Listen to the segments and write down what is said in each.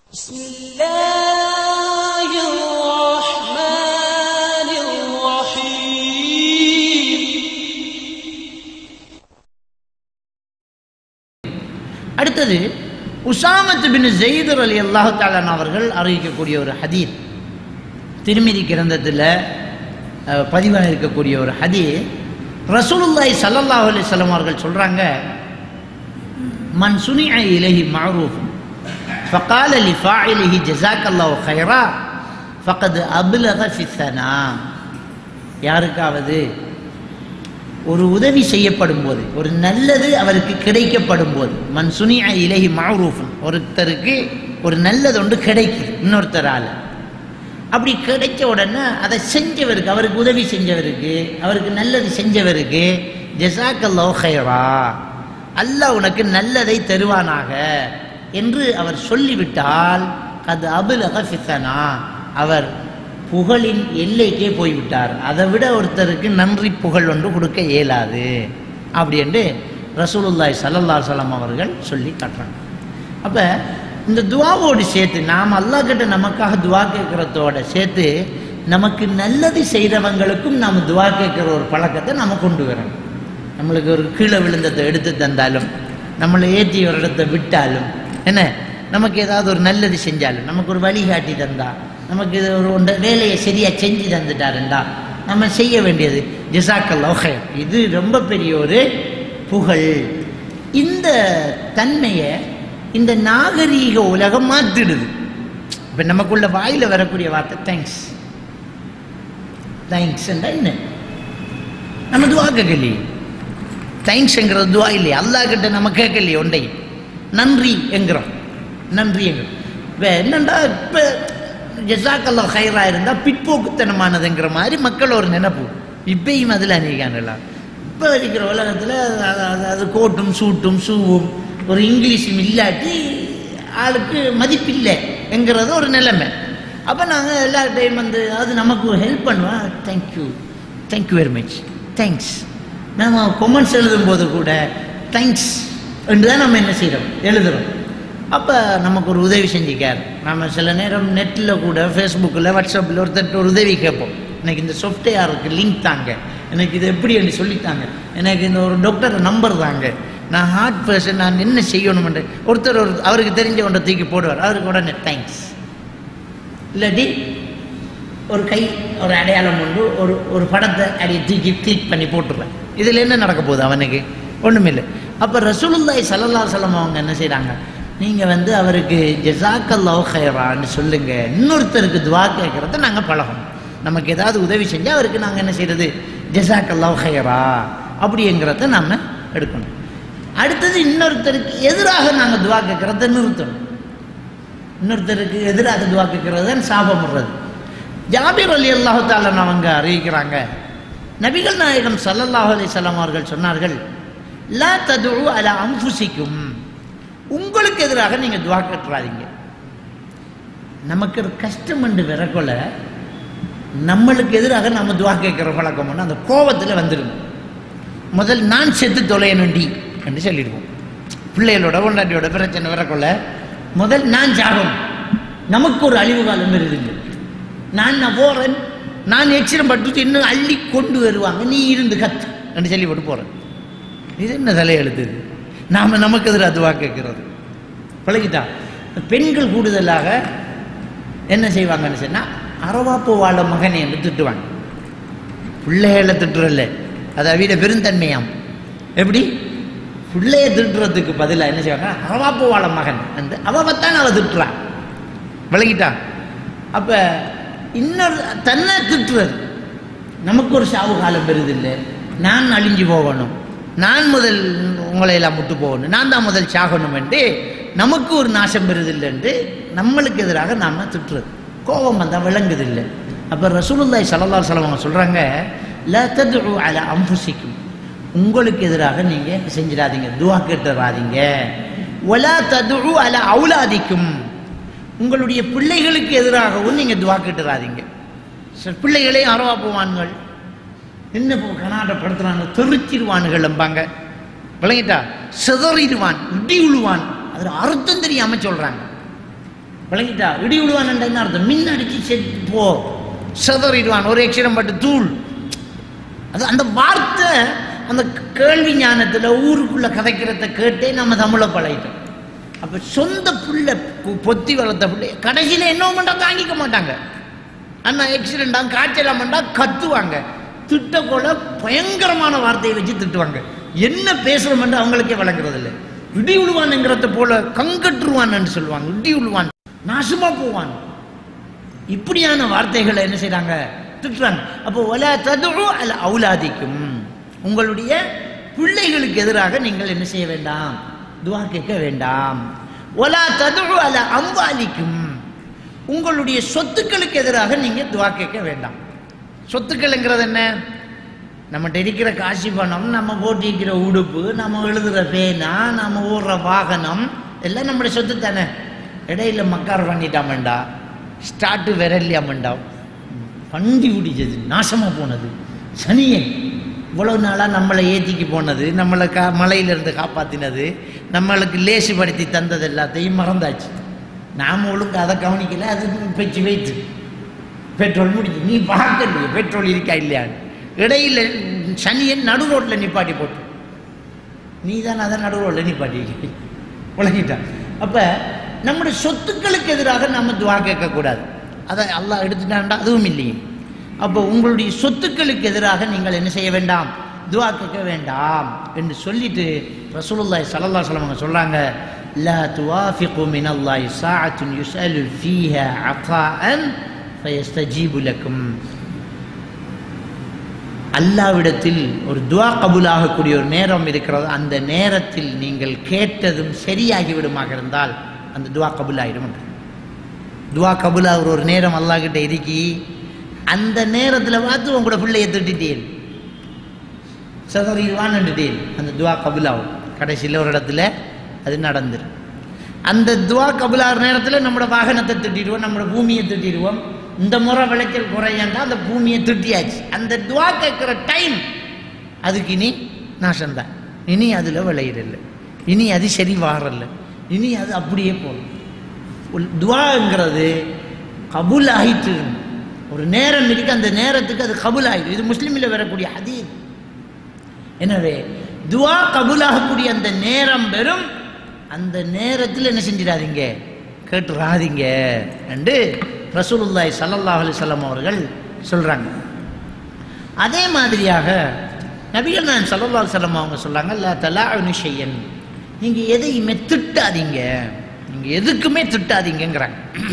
بسم الله الرحمن الرحيم அடுத்தது உசாமத் பின் ஜெயிதர் அலி அல்லாஹு தாலான் அவர்கள் அறிவிக்கக்கூடிய ஒரு ஹதீத் திருமிதி கிரந்தத்தில் பதிவாக இருக்கக்கூடிய ஒரு ஹதீத் ரசூலுல்லாஹி ஸல்லல்லாஹு அலைஹி வஸல்லம் அவர்கள் சொல்றாங்க மன் சுனிஅ இலைஹி மஅரூஃப் فقال لفاعله جزاك الله خيرا فقد أبلغ في الثناء யாருக்காவது ஒரு உதவி செய்யப்படும் போது ஒரு நல்லது அவருக்கு கிடைக்கப்படும் போது மண் சுனிய இலகி மாரூஃபன் ஒருத்தருக்கு ஒரு நல்லது ஒன்று கிடைக்குது இன்னொருத்தரால் அப்படி கிடைச்ச உடனே அதை செஞ்சவருக்கு அவருக்கு உதவி செஞ்சவருக்கு அவருக்கு நல்லது செஞ்சவருக்கு ஜசாக்கல்லோ ஹைரா அல்லாஹ் உனக்கு நல்லதை தருவானாக என்று அவர் சொல்லிவிட்டால் அது அபுலக ஃபித்தனா அவர் புகழின் எல்லைக்கே போய்விட்டார் அதை விட ஒருத்தருக்கு நன்றி புகழ் ஒன்று கொடுக்க இயலாது அப்படி என்று ரசூலுல்லாய் சல்லல்லா சலம் அவர்கள் சொல்லி காட்டுறாங்க அப்போ இந்த துவாவோடு சேர்த்து நாம் அல்லாஹ் கிட்ட நமக்காக துவா கேட்குறதோட சேர்த்து நமக்கு நல்லது செய்கிறவங்களுக்கும் நாம் துவா கேட்குற ஒரு பழக்கத்தை நம்ம கொண்டு வரணும் நம்மளுக்கு ஒரு கீழே விழுந்ததை எடுத்து தந்தாலும் நம்மளை ஏற்றி ஒரு இடத்த விட்டாலும் என்ன நமக்கு ஏதாவது ஒரு நல்லது செஞ்சாலும் நமக்கு ஒரு வழிகாட்டி தந்தா நமக்கு இது ஒரு ஒன்ற வேலையை சரியாக செஞ்சு தந்துட்டாருண்டா நம்ம செய்ய வேண்டியது ஜிசாக்கல்லா ஹைர் இது ரொம்ப பெரிய ஒரு புகழ் இந்த தன்மையை இந்த நாகரீக உலகம் மாத்திடுது இப்போ நமக்குள்ள வாயில் வரக்கூடிய வார்த்தை தேங்க்ஸ் தேங்க்ஸ்ன்றா என்ன நம்ம துவா கேட்கலையே தேங்க்ஸ்ங்கிறது துவா இல்லையே அல்லாஹ் கிட்ட நம்ம கேட்கலையே ஒன்றை நன்றி என்கிறோம் நன்றி என்கிறோம் இப்போ என்னண்டா இப்போ ஜசாக்கல்லா ஹைரா இருந்தால் பிற்போக்குத்தனமானதுங்கிற மாதிரி மக்கள் ஒரு நினைப்பு இப்பயும் அதில் அணிகானல இப்போ இருக்கிற உலகத்தில் அது கோட்டும் சூட்டும் ஷூவும் ஒரு இங்கிலீஷும் இல்லாட்டி ஆளுக்கு மதிப்பில்லை என்கிறது ஒரு நிலைமை அப்போ நாங்கள் எல்லா டைம் வந்து அது நமக்கு ஹெல்ப் பண்ணுவோம் thank you thank you very much thanks நம்ம கொமெண்ட்ஸ் எழுதும்போது கூட தேங்க்ஸ் என்று தான் நம்ம என்ன செய்கிறோம் எழுதுகிறோம் அப்போ நமக்கு ஒரு உதவி செஞ்சுக்கார் நம்ம சில நேரம் நெட்டில் கூட ஃபேஸ்புக்கில் வாட்ஸ்அப்பில் ஒருத்தர் ஒரு உதவி கேட்போம் எனக்கு இந்த சாஃப்ட்வேருக்கு லிங்க் தாங்க எனக்கு இது எப்படி என்று சொல்லித்தாங்க எனக்கு இந்த ஒரு டாக்டர் நம்பர் தாங்க நான் ஹார்ட் பர்சன் நான் என்ன செய்யணுமென்று ஒருத்தர் ஒரு அவருக்கு தெரிஞ்ச ஒன்றை தூக்கி போடுவார் அவருக்கு உடனே தேங்க்ஸ் இல்லாட்டி ஒரு கை ஒரு அடையாளம் கொண்டு ஒரு ஒரு படத்தை அடியை தூக்கி கிளிக் பண்ணி போட்டுருவேன் இதில் என்ன நடக்க போகுது அவனுக்கு ஒன்றுமில்லை அப்போ ரசூலுல்லாய் சல்லல்லா சலம் அவங்க என்ன செய்கிறாங்க நீங்கள் வந்து அவருக்கு ஜசாக்கல்லோ ஹைரான்னு சொல்லுங்கள் இன்னொருத்தருக்கு துவா கேட்குறத நாங்கள் பழகணும் நமக்கு ஏதாவது உதவி செஞ்சால் அவருக்கு நாங்கள் என்ன செய்கிறது ஜசாக்கல்லோ ஹைரா அப்படிங்கிறத நாம் எடுக்கணும் அடுத்தது இன்னொருத்தருக்கு எதிராக நாங்கள் துவா கேட்குறத நிறுத்தணும் இன்னொருத்தருக்கு எதிராக துவா கேட்கறது தான் சாபம் விடுறது ஜாபிர் அலி அல்லாஹு தாலன் அவங்க அறிவிக்கிறாங்க நபிகள் நாயகம் சல்லல்லாஹு அலி சல்லாம் அவர்கள் சொன்னார்கள் லா தது அல அம்புசிக்கும் உங்களுக்கு எதிராக நீங்கள் துவா கேட்டுறாதீங்க நமக்கு ஒரு கஷ்டம் என்று விரக்கொள்ள நம்மளுக்கு எதிராக நம்ம துவா கேட்குற பழக்கம் ஒன்று அந்த கோபத்தில் வந்துடும் முதல் நான் செத்து தொலையணுண்டி என்று சொல்லிடுவோம் பிள்ளைகளோட கொண்டாட்டியோட பிரச்சனை வரக்கொள்ள முதல் நான் சாகணும் நமக்கு ஒரு அழிவு காலம் வருதுங்க நான் நான் போகிறேன் நான் எக்ஸிடம் பட்டு இன்னும் அள்ளி கொண்டு வருவாங்க நீ இருந்து கத்து என்று சொல்லி போட்டு போகிறேன் இது என்ன தலையெழுத்துது நாம் நமக்கு எதிராக அதுவாக கேட்கிறது பழகிட்டா பெண்கள் கூடுதலாக என்ன செய்வாங்கன்னு சொன்னால் அரவாப்பு வாழ மகனை என்று திட்டுவாங்க பிள்ளைகளை திட்டுறல்ல அது அவிட பெருந்தன்மையாம் எப்படி பிள்ளைய திட்டுறதுக்கு பதிலாக என்ன செய்வாங்க அரவாப்பு வாழ மகன் அந்த அவத்தான் அவள் திட்டுறான் விளங்கிட்டான் அப்போ இன்னொரு தன்னை திட்டுறது நமக்கு ஒரு சாவு காலம் பெறுதில்லை நான் அழிஞ்சு போகணும் நான் முதல் உங்களை எல்லாம் முட்டு போகணும் நான் தான் முதல் சாகணும் என்று நமக்கு ஒரு நாசம் பெறுதில்லைன்ட்டு நம்மளுக்கு எதிராக நாம் திட்டுறது கோபம் வந்தால் விளங்குதில்லை அப்போ ரசூலுல்லாய் சல்லா சலம் சொல்கிறாங்க ல தது அல அம்புசிக்கும் உங்களுக்கு எதிராக நீங்கள் செஞ்சிடாதீங்க துவா கேட்டுறாதீங்க ஒலா தது அல அவுலாதிக்கும் உங்களுடைய பிள்ளைகளுக்கு எதிராகவும் நீங்கள் துவா கேட்டுறாதீங்க பிள்ளைகளே அரவா போவான்கள் என்ன இப்போ கனாட்டப்படுத்துறாங்க தெரிச்சிருவானுகள் எம்பாங்க விளங்கிட்டா சிதறிடுவான் இடி விழுவான் அதில் அர்த்தம் தெரியாமல் சொல்கிறாங்க விளங்கிட்டா இடி விடுவான் என்ன அர்த்தம் மின் அடிச்சு செத்து போ சிதறிடுவான் ஒரு எக்ஸிடம் பட்டு தூள் அது அந்த வார்த்தை அந்த கேள்வி ஞானத்தில் ஊருக்குள்ள கதைக்கிறத கேட்டே நம்ம தமிழை பழகிட்டோம் அப்போ சொந்த புள்ள கு- பொத்தி வளர்த்த பிள்ளை கடைசியில் என்ன பண்ணா தாங்கிக்க மாட்டாங்க அண்ணா ஆக்சிடெண்டா காய்ச்சலாம் பண்ணா கத்துவாங்க திட்டக்கொள்ள பயங்கரமான வார்த்தையை வச்சு திட்டுவாங்க என்ன பேசுறோம்னு அவங்களுக்கே வழங்குறது இல்லை இடி விழுவானுங்கிறத போல கங்கட்டுருவான்னு சொல்லுவாங்க இடி விழுவான் நாசமா போவான் இப்படியான வார்த்தைகளை என்ன செய்றாங்க திட்டுறாங்க அப்போ ஒல ததுழு அல்ல அவுலாதிக்கும் உங்களுடைய பிள்ளைகளுக்கு எதிராக நீங்கள் என்ன செய்ய வேண்டாம் துவா கேட்க வேண்டாம் ஒலா ததுழு அல்ல அம்பாலிக்கும் உங்களுடைய சொத்துக்களுக்கு எதிராக நீங்க துவா கேட்க வேண்டாம் சொத்துக்கள்ங்கிறது என்ன நம்மகிட்ட இருக்கிற காசி பணம் நம்ம போட்டிருக்கிற உடுப்பு நம்ம எழுதுகிற பேனா நம்ம ஓடுற வாகனம் எல்லாம் நம்முடைய சொத்து தானே இடையில மக்கார் பண்ணிட்டாமண்டா ஸ்டார்ட்டு விரல்லையாமண்டா பண்டி பிடிச்சது நாசமாக போனது சனியன் இவ்வளவு நாளாக நம்மளை ஏற்றிக்கு போனது நம்மளை கா மலையிலிருந்து காப்பாற்றினது நம்மளுக்கு லேசுபடுத்தி தந்தது எல்லாத்தையும் மறந்தாச்சு நாம் ஒழுங்கு அதை கவனிக்கல அது பெச்சு வைத்து பெட்ரோல் முடிஞ்சு நீ பார்க்கலையே பெட்ரோல் இருக்கா இல்லையான்னு இடையில சனியன் நடு ரோட்டில் நிப்பாட்டி போட்டு நீ தான் அதை நடு ரோட்டில் நிப்பாட்டி உலகிட்டான் அப்போ நம்முடைய சொத்துக்களுக்கு எதிராக நம்ம துவா கேட்கக்கூடாது அதை அல்லாஹ் எடுத்துட்டான்டா அதுவும் இல்லையே அப்போ உங்களுடைய சொத்துக்களுக்கு எதிராக நீங்கள் என்ன செய்ய வேண்டாம் துவா கேட்க வேண்டாம் என்று சொல்லிட்டு ரசூலுல்லாஹி ஸல்லல்லாஹு அலைஹி வஸல்லம் சொல்றாங்க லா துவாஃபிகு மினல்லாஹி சாஅத்துன் யுஸ்அலு ஃபீஹா அகாஅன் ஃபயஸ்தஜீபு லக்கும் அல்லாவிடத்தில் ஒரு துவா கபூலாகக்கூடிய ஒரு நேரம் இருக்கிறது அந்த நேரத்தில் நீங்கள் கேட்டதும் சரியாகி விடுமாக இருந்தால் அந்த துவா கபூலாகிடும் என்று. துவா கபூலாகிற ஒரு நேரம் அல்லாஹ்கிட்ட இருக்கி அந்த நேரத்தில் பார்த்து உங்களோட பிள்ளையை திட்டிட்டேன் சதறிவான்னுட்டேன் அந்த துவா கபூலாகும் கடைசியில் ஒரு இடத்துல அது நடந்துடும் அந்த துவா கபூலாகிற நேரத்தில் நம்மளோட வாகனத்தை திட்டிடுவோம் நம்மளோட பூமியை திட்டிடுவோம் இந்த முறை விளைச்சல் குறையண்டா அந்த பூமியை திட்டியாச்சு அந்த துவா கேட்குற டைம் அதுக்கு இனி நாசம்தான் இனி அதில் விளையிடல இனி அது சரி வாரல இனி அது அப்படியே போகும் துவாங்கிறது கபூல் ஆயிட்டு ஒரு நேரம் இருக்கு அந்த நேரத்துக்கு அது கபூல் ஆயிடும் இது முஸ்லீமில் வரக்கூடிய ஹதீஸ் எனவே துவா கபூலாகக்கூடிய அந்த நேரம் வெறும் அந்த நேரத்தில் என்ன செஞ்சிடாதீங்க கேட்டுறாதீங்க என்று ரசூலுல்லாஹி ஸல்லல்லாஹு அலைஹி வஸல்லம் அவர்கள் சொல்றாங்க அதே மாதிரியாக நபிகள் நான் ஸல்லல்லாஹு அலைஹி வஸல்லம் அவங்க சொல்றாங்க லா தலாஉனு ஷையன் நீங்க எதையுமே திட்டாதீங்க நீங்க எதுக்குமே திட்டாதீங்கங்கிறாங்க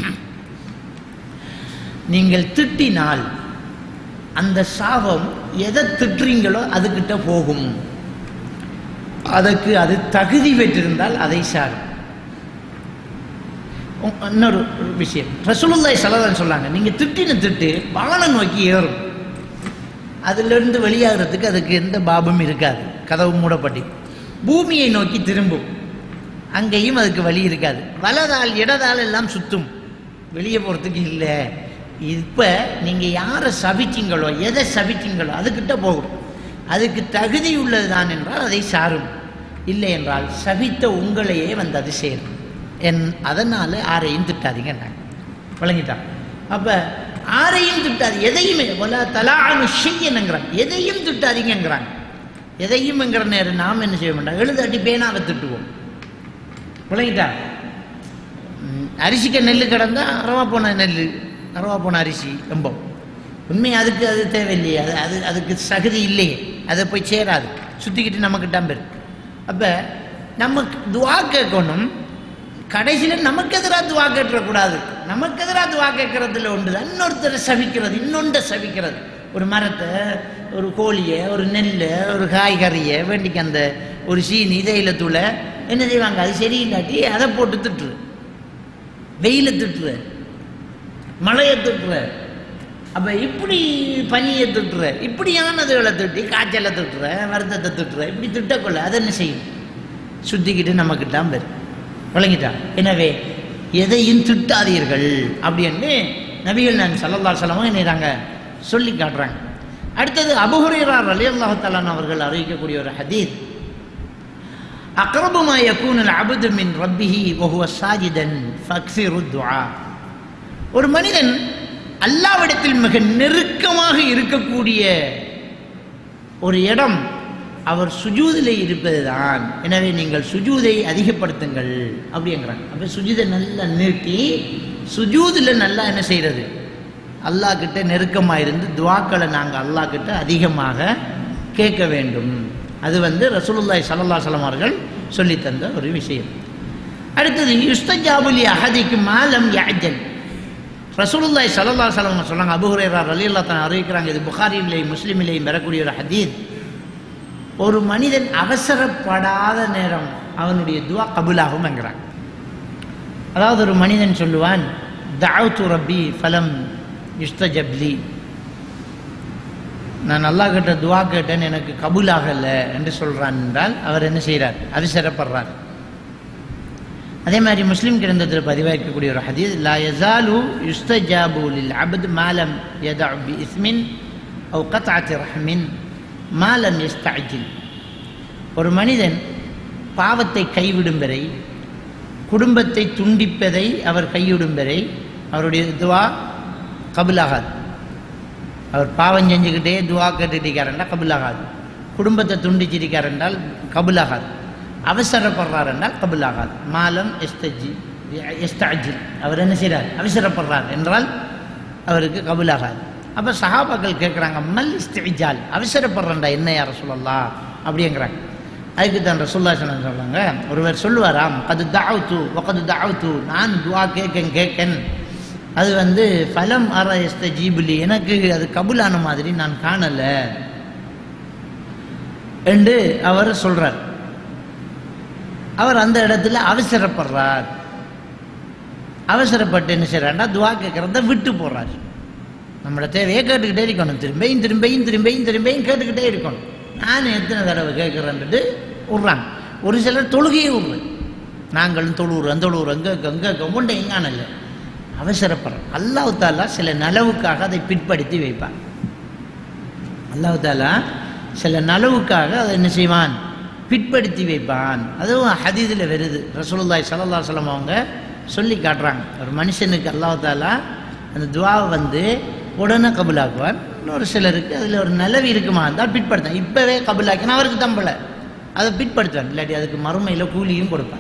நீங்கள் திட்டினால் அந்த சாபம் எதை திட்டுறீங்களோ அதுகிட்ட போகும் அதற்கு அது தகுதி பெற்றிருந்தால் அதை சாரும் உம், இன்னொரு விஷயம் ரசூலுல்லாஹி ஸல்லல்லாஹு சொல்லாங்க நீங்க திட்டின திட்டு வானம் நோக்கி ஏறும் அதிலிருந்து வெளியாகிறதுக்கு அதுக்கு எந்த பாபம் இருக்காது கதவு மூடப்பட்டு பூமியை நோக்கி திரும்பும் அங்கேயும் அதுக்கு வழி இருக்காது வலதால் இடதால் எல்லாம் சுத்தும் வெளியே போகிறதுக்கு இல்லை இப்போ நீங்கள் யாரை சபிச்சிங்களோ எதை சபிச்சிங்களோ அதுக்கிட்ட போகும் அதுக்கு தகுதி உள்ளது தான் என்றால் அதை சாரும் இல்லை என்றால் சபித்த உங்களையே வந்து அது சேரும் என் அதனால் யாரையும் திட்டாதீங்கன்னாங்க விளங்கிட்டான் அப்போ ஆரையும் திட்டாது எதையுமே ஒல தலானு ஷெய்யனுங்கிறாங்க எதையும் திட்டாதீங்கங்கிறாங்க எதையும்ங்கிற நேரம் நாம் என்ன செய்ய மாட்டோம் எழுதாட்டி பேனாவை திட்டுவோம் விளங்கிட்டா ம், அரிசிக்கு நெல் கிடந்தா அரவா போன நெல் அரவா போன அரிசி ரொம்ப உண்மை அதுக்கு அது தேவையில்லையே அது அது அதுக்கு சகுதி இல்லையே அதை போய் சேராது சுற்றிக்கிட்டு நமக்கு டம்பர் அப்போ நமக்கு துவா கேட்கணும் கடைசியில் நமக்கு எதிராக துவா கேட்டுறக்கூடாது நமக்கு எதிராக துவா கேட்கறதுல ஒன்று தான் இன்னொருத்தரை சபிக்கிறது இன்னொன்றை சபிக்கிறது ஒரு மரத்தை ஒரு கோழியை ஒரு நெல்லை ஒரு காய்கறியை வேண்டிக்கு அந்த ஒரு சீனி தைலத்தூளை என்ன செய்வாங்க அது சரியில்லாட்டி அதை போட்டு திட்டுரு வெயிலை திட்டுற மழையை திட்டுற அப்போ இப்படி பனியை திட்டுற இப்படியானதுகளை திட்டி காய்ச்சலை திட்டுற வருத்தத்தை திட்டுற இப்படி திட்டக்கொள்ள அதை என்ன செய்யும் சுத்திக்கிட்டு நமக்கிட்டான் பேர் விளங்கிட்டா எனவே எதையும் திட்டாதீர்கள் அப்படின்னு நபிகள் நான் சல்லல்லா சலமும் என்னைறாங்க சொல்லி காட்டுறாங்க அடுத்தது அபுஹுரேரா அலி அல்லாஹாலான் அவர்கள் அறிவிக்கக்கூடிய ஒரு ஹதீத் அக்ரபு மா யகூனு அல்-அப்து மின் ரப்பிஹி வஹுவ சாஜிதன் ஃபக்ஸிரு துஆ ஒரு மனிதன் அல்லாவிடத்தில் மிக நெருக்கமாக இருக்கக்கூடிய ஒரு இடம் அவர் சுஜூதிலே இருப்பதுதான் எனவே நீங்கள் சுஜூதை அதிகப்படுத்துங்கள் அப்படிங்கிறாங்க அப்போ சுஜூதை நல்லா நீட்டி சுஜூதில் நல்லா என்ன செய்கிறது அல்லாஹ் கிட்ட நெருக்கமாக இருந்து துவாக்களை நாங்கள் அல்லாஹ் கிட்ட அதிகமாக கேட்க வேண்டும் அது வந்து ரசூலுல்லாஹி ஸல்லல்லாஹு அலைஹி வஸல்லம் அவர்கள் சொல்லித் தந்த ஒரு விஷயம் அடுத்தது யுஸ்தஜாபுலி அஹதிக்கு மாலம் யாஜல் ரசூலுல்லாஹி ஸல்லல்லாஹு அலைஹி வஸல்லம் சொன்னாங்க அபூ ஹுரைரா ரலியல்லாஹு தஆலா அறிவிக்கிறாங்க இது புகாரியிலேயும் முஸ்லிமிலேயும் வரக்கூடிய ஒரு ஹதீஸ் ஒரு மனிதன் அவசரப்படாத நேரம் அவனுடைய துவா கபுலாகும்ங்கிறாங்க அதாவது ஒரு மனிதன் சொல்லுவான் தஅவுத்து ரப்பி ஃபலம் யுஸ்தஜப்லி நான் அல்லாஹ் கிட்ட துவா கேட்டேன் எனக்கு கபூலாகல என்று சொல்றான் என்றால் அவர் என்ன செய்கிறார் அவசரப்படுறார் அதே மாதிரி முஸ்லீம் கிரந்தத்தில் பதிவாக்கக்கூடிய ஒரு ஹதீஸ் லா யஸாலு யுஸ்தஜாபு லில் அப்த் மாலம் யதஅ பி இஸ்மின் அவ் கத்அத்தி ரஹ்மின் மாலம் யஸ்தஅஜில் ஒரு மனிதன் பாவத்தை கைவிடும் வரை குடும்பத்தை துண்டிப்பதை அவர் கைவிடும் வரை அவருடைய துவா கபுலாகாது அவர் பாவம் செஞ்சுக்கிட்டே துவா கேட்டுட்டு இருக்காருண்டா கபுலாகாது குடும்பத்தை துண்டிச்சிருக்கார் என்றால் கபுலாகாது அவசரப்படுறார் என்றால் கபுலாகாது மாலம் எஸ்தஜி எஸ்தாஜில் அவர் என்ன செய்கிறார் அவசரப்படுறார் என்றால் அவருக்கு கபுலாகாது அப்போ சஹாபாக்கள் கேட்குறாங்க மல் இஸ்திஜால் அவசரப்படுறேன்டா என்ன யார சொல்லலாம் அப்படிங்கிறாங்க அதுக்கு தான் ரசுல்லா சொல்கிறாங்க ஒருவர் சொல்லுவாராம் அது தாவுத்து ஒக்கது தாவுத்து நான் துவா கேட்கேன் கேட்கேன் அது வந்து ஃபலம் அற எஸ்த ஜீபுலி எனக்கு அது கபுலான மாதிரி நான் காணலை என்று அவர் சொல்றார் அவர் அந்த இடத்துல அவசரப்படுறார் அவசரப்பட்டு என்ன செய்யறாருன்னா துவா கேட்கறத விட்டு போறார் நம்மளோட தேவையை கேட்டுக்கிட்டே இருக்கணும் திரும்பியும் திரும்பியும் திரும்பியும் திரும்பியும் கேட்டுக்கிட்டே இருக்கணும் நான் எத்தனை தடவை கேட்குறேன்ட்டு விட்றாங்க ஒரு சிலர் தொழுகையே விடுறேன் நாங்களும் தொழுவுறோம் தொழுவுறோம் எங்கே எங்கே கொண்டே எங்கானல்ல அவசரப்படுறோம் அல்லாஹ் தாலா சில நலவுக்காக அதை பிற்படுத்தி வைப்பான் அல்லாஹ் தாலா சில நலவுக்காக அதை என்ன செய்வான் பிற்படுத்தி வைப்பான் அதுவும் ஹதீதில் வருது ரசூலுல்லாய் சல்லா சொல்லம் அவங்க சொல்லி காட்டுறாங்க ஒரு மனுஷனுக்கு அல்லாஹ் தாலா அந்த துவாவை வந்து உடனே கபுலாக்குவான் இன்னொரு சிலருக்கு அதில் ஒரு நிலவு இருக்குமா இருந்தால் பிற்படுத்தான் இப்போவே கபுலாக்கினா அவருக்கு தம்பலை அதை பிற்படுத்துவான் இல்லாட்டி அதுக்கு மறுமையில் கூலியும் கொடுப்பான்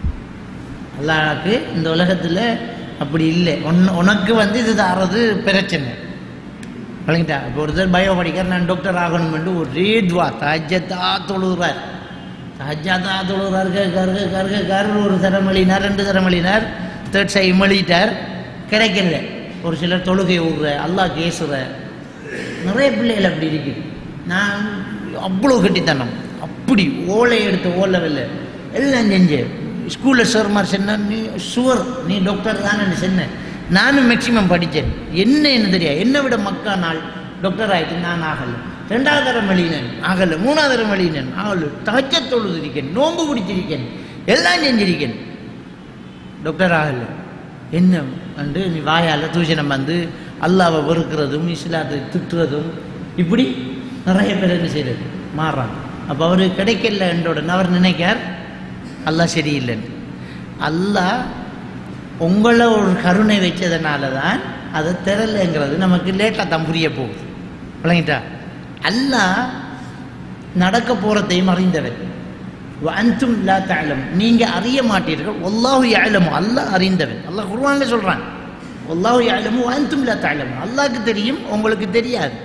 அல்லாஹ்க்கு இந்த உலகத்தில் அப்படி இல்லை ஒன் உனக்கு வந்து இது தாரது பிரச்சனை விளங்கிட்டா இப்போ ஒருத்தர் பயோ படிக்கிற நான் டாக்டர் ஆகணும்னு ஒரே துவா தஹஜத்தா தொழுகிறார் தஹஜத்தா தொழுகிறார் கருக கருக கரு ஒரு தரம் மழினார் ரெண்டு தரம் மழினார் தேர்ட் சை மழிட்டார் கிடைக்கல ஒரு சிலர் தொழுகை விடுற அல்லாஹ் கேசுற நிறைய பிள்ளைகள் அப்படி இருக்கு நான் அவ்வளோ கட்டித்தனம் அப்படி ஓலை எடுத்து ஓலவில்லை எல்லாம் செஞ்சேன் ஸ்கூலில் சார் மாதிரி சொன்ன நீ சுவர் நீ டாக்டர் தானே சொன்னேன் நானும் மேக்சிமம் படித்தேன் என்ன என்ன தெரியா என்னை விட மக்கா நாள் டாக்டர் ஆகிட்டு நான் ஆகலை ரெண்டாவது தரம் வழியினேன் ஆகலை மூணாவது தரம் வழியினேன் ஆகலை தகச்ச தொழுதிருக்கேன் நோன்பு பிடிச்சிருக்கேன் எல்லாம் செஞ்சிருக்கேன் டாக்டர் ஆகலை என்ன வந்து நீ வாயால் தூஷணம் வந்து அல்லாவை வெறுக்கிறதும் இஸ்லாத்தை திட்டுறதும் இப்படி நிறைய பேர் என்ன செய்கிறது மாறுறாங்க அப்போ அவர் கிடைக்கல என்றுடனே அவர் நினைக்கார் அல்லாஹ் சரியில்லைன்னு அல்லாஹ் உங்களை ஒரு கருணை வச்சதுனால தான் அதை திரலைங்கிறது நமக்கு லேட்டாக தான் புரிய போகுது விளங்கிட்டா அல்லாஹ் நடக்க போகிறதையும் அறிந்தவர் அன்தும் லா தஅலம் நீங்க அறிய மாட்டீர்கள் அல்லாஹு யஅலமு அல்லாஹ் அறிந்தவன் அல்லாஹ் குர்ஆன்ல சொல்றான் அல்லாஹு யஅலமு அன்தும் லா தஅலம் அல்லாஹ்க்கு தெரியும் உங்களுக்கு தெரியாது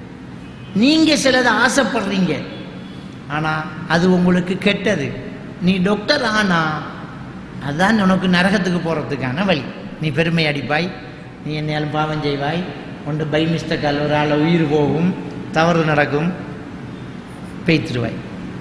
நீங்க சிலதை ஆசைப்படுறீங்க ஆனா அது உங்களுக்கு கெட்டது நீ டாக்டர் ஆனா அதான் உனக்கு நரகத்துக்கு போகிறதுக்கான வழி நீ பெருமை அடிப்பாய் நீ என்னையாலும் பாவம் செய்வாய் ஒன்று பை மிஸ்டக்கால் ஒரு ஆளை உயிர் போகும் தவறு நடக்கும் பெய்த்துருவாய்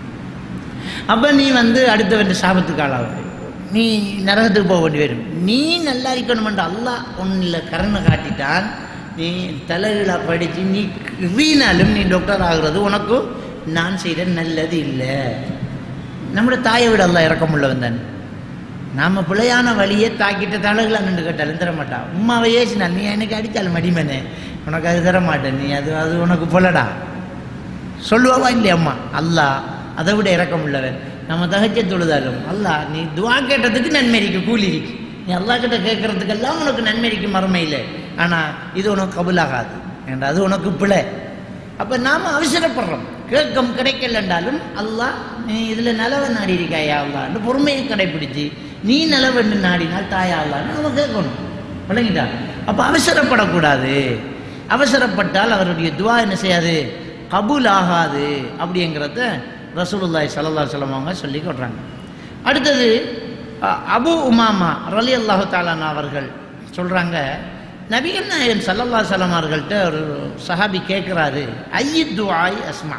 அப்போ நீ வந்து அடுத்தவன் சாபத்துக்கு ஆளாவாய் நீ நரகத்துக்கு போக வேண்டி வரும் நீ நல்லா இருக்கணுமென்று அல்லாஹ் ஒன்றில் கருணை காட்டிட்டான் நீ தலைகளாக படித்து நீ வீணாலும் நீ டாக்டர் ஆகுறது உனக்கு நான் செய்கிற நல்லது இல்லை நம்முடைய தாயை விட அல்லாஹ் இறக்கமுள்ளவன் தானே நாம பிழையான வழியை தாக்கிட்ட தலைகளை நின்று கேட்டாலும் தர மாட்டான் உமாவை ஏசினால் நீ எனக்கு அடித்தாலும் மடிமனே உனக்கு அது தர மாட்டேன் நீ அது அது உனக்கு புலடா சொல்லுவாவா இல்லையா அம்மா அல்லாஹ் அதை விட இறக்கம் உள்ளவன் நம்ம தகச்ச தொழுதாலும் அல்லாஹ் நீ துவா கேட்டதுக்கு நன்மை இருக்கு கூலி இருக்கு நீ அல்லாஹ் கிட்ட கேட்கறதுக்கெல்லாம் உனக்கு நன்மை இருக்கு மறுமையில் ஆனால் இது உனக்கு கபுலாகாது ஏண்டா அது உனக்கு பிழை அப்போ நாம் அவசரப்படுறோம் கேட்கம் கிடைக்கல என்றாலும் அல்லாஹ் நீ இதில் நிலவை நாடி இருக்காயா அல்லான்னு பொறுமையை கடைப்பிடிச்சு நீ நிலவென்று நாடினால் தாயா அல்லான்னு நம்ம கேட்கணும் விளங்கிட்டா அப்போ அவசரப்படக்கூடாது அவசரப்பட்டால் அவருடைய துவா என்ன செய்யாது கபூல் ஆகாது அப்படிங்கிறத ரசூலுல்லாய் சல்லா சொல்லம் அவங்க சொல்லி கொடுறாங்க அடுத்தது அ- அபு உமாமா ரலி அல்லாஹு தாலான் அவர்கள் சொல்கிறாங்க நபிகள் நாயகம் சல்லல்லா சலம் அவர்கள்ட்ட ஒரு சஹாபி கேட்குறாரு ஐயி துவாய் அஸ்மா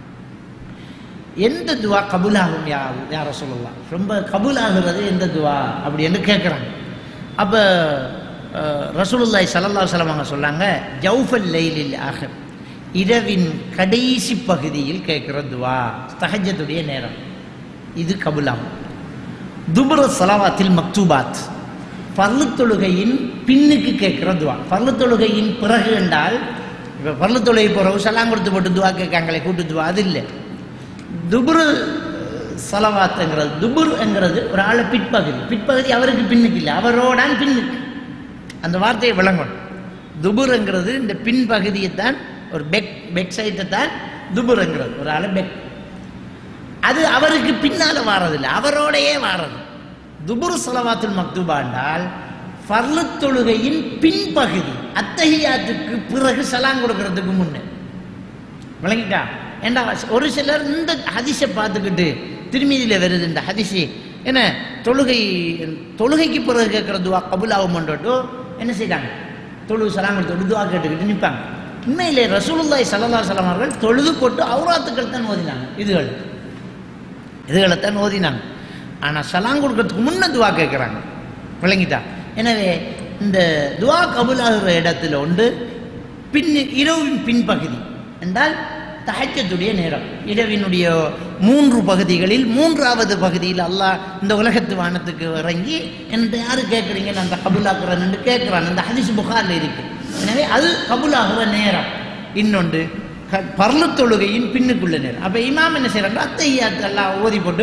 எந்த துவா கபூலாகும் யா யார சொல்லலாம் ரொம்ப கபூலாகிறது எந்த துவா அப்படின்னு கேட்குறாங்க அப்போ ரசூலுல்லாய் சல்லல்லா சலம் அவங்க சொன்னாங்க ஜவுஃபல் லைலில் ஆகர் இரவின் கடைசி பகுதியில் கேட்குற துவா தஹஜத்துடைய நேரம் இது கபூலாகும் துபுர சலவாத்தில் மக்தூபாத் பர்லு தொழுகையின் பின்னுக்கு கேட்குற துவா பர்லு தொழுகையின் பிறகு என்றால் இப்போ பர்லு தொழுகை பிறகு சலாம் கொடுத்து போட்டு துவா கேட்காங்களே கூட்டு துவா அது இல்லை துபுரு சலவாத்துங்கிறது துபுர்ங்கிறது ஒரு ஆளை பிற்பகுதி பிற்பகுதி அவருக்கு பின்னுக்கு இல்லை அவரோடான் பின்னுக்கு அந்த வார்த்தையை விளங்கணும் துபுருங்கிறது இந்த பின்பகுதியைத்தான் ஒரு பெக் பெக் சைட்டை தான் துபுருங்கிறது ஒரு ஆளை பெக் அது அவருக்கு பின்னால வாரதில்லை அவரோடையே வாரது துபுர் சலவாத்துல் மக்தூபா என்றால் ஃபர்லு தொழுகையின் பின்பகுதி அத்தஹியாத்துக்கு பிறகு சலாம் கொடுக்கறதுக்கு முன்னே விளங்கிட்டா ஏண்டா ஒரு சிலர் இந்த ஹதிஸை பார்த்துக்கிட்டு திருமீதியில் வருது இந்த ஹதிஸு என்ன தொழுகை தொழுகைக்கு பிறகு கேட்குற துவா கபுலாகும் பண்ணுறட்டும் என்ன செய்தாங்க தொழுகு சலாம் கொடுத்து துவா கேட்டுக்கிட்டு நிற்பாங்க உண்மையிலே ரசூலுல்லாய் சல்லா சலாம் அவர்கள் தொழுது போட்டு அவுராத்துக்கள் தான் ஓதினாங்க இதுகள் இதுகளைத்தான் ஓதினாங்க ஆனால் சலாம் கொடுக்கறதுக்கு முன்ன துவா கேட்குறாங்க விளங்கிட்டா எனவே இந்த துவா கபுலாகிற இடத்துல உண்டு பின் இரவின் பின்பகுதி என்றால் தஹஜத்துடைய நேரம் இரவினுடைய மூன்று பகுதிகளில் மூன்றாவது பகுதியில் அல்லாஹ் இந்த உலகத்து வானத்துக்கு இறங்கி என்கிட்ட யாரு கேட்குறீங்க நான் அந்த கபுலாக்குறேன்னு கேட்குறான் அந்த ஹதீஸ் புகாரில் இருக்கு எனவே அது கபுலாகிற நேரம் இன்னொன்று க- பர்லு தொழுகையின் பின்னுக்குள்ள நேரம் அப்போ இமாம் என்ன செய்கிறாங்க அத்தையாத்து எல்லாம் ஓதி போட்டு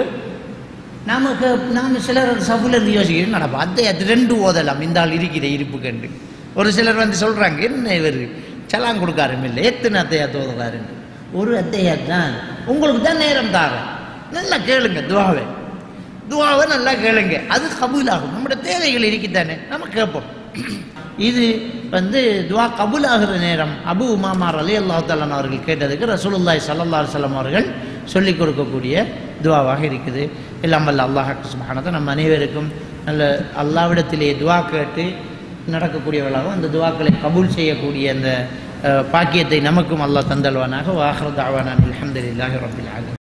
நமக்கு நாம் சிலர் சபுல இருந்து யோசிக்கிறோம் நடப்பா அத்தையாத்து ரெண்டு ஓதலாம் இந்த ஆள் இருக்கிற இருப்பு கண்டு ஒரு சிலர் வந்து சொல்கிறாங்க என்ன இவர் சலான் கொடுக்காரும் இல்லை எத்தனை அத்தையாத்து ஓதுறாருன்னு ஒரு அத்தையாத்து தான் உங்களுக்கு தான் நேரம் தாரேன் நல்லா கேளுங்க துவாவை துவாவை நல்லா கேளுங்க அது கபூலாகும் நம்முடைய தேவைகள் இருக்குதானே நம்ம கேட்போம் இது வந்து துவா கபூலாகிற நேரம் அபு உமாமார் அலி அல்லாஹாலன் அவர்கள் கேட்டதுக்கு ரசூலுல்லாய் சல்லல்லா அலுவலம் அவர்கள் சொல்லிக் கொடுக்கக்கூடிய துவாவாக இருக்குது எல்லாம் வல்ல அல்லாஹ் சுபஹானத்தை நம்ம அனைவருக்கும் நல்ல அல்லாவிடத்திலே துவா கேட்டு நடக்கக்கூடியவர்களாகவும் அந்த துவாக்களை கபூல் செய்யக்கூடிய அந்த அஹ், பாக்கியத்தை நமக்கும் அல்லாஹ் தந்தல்வானாக வாஹர் தாவானான் அல்ஹம்துலில்லாஹி ரபில் ஆலமீன்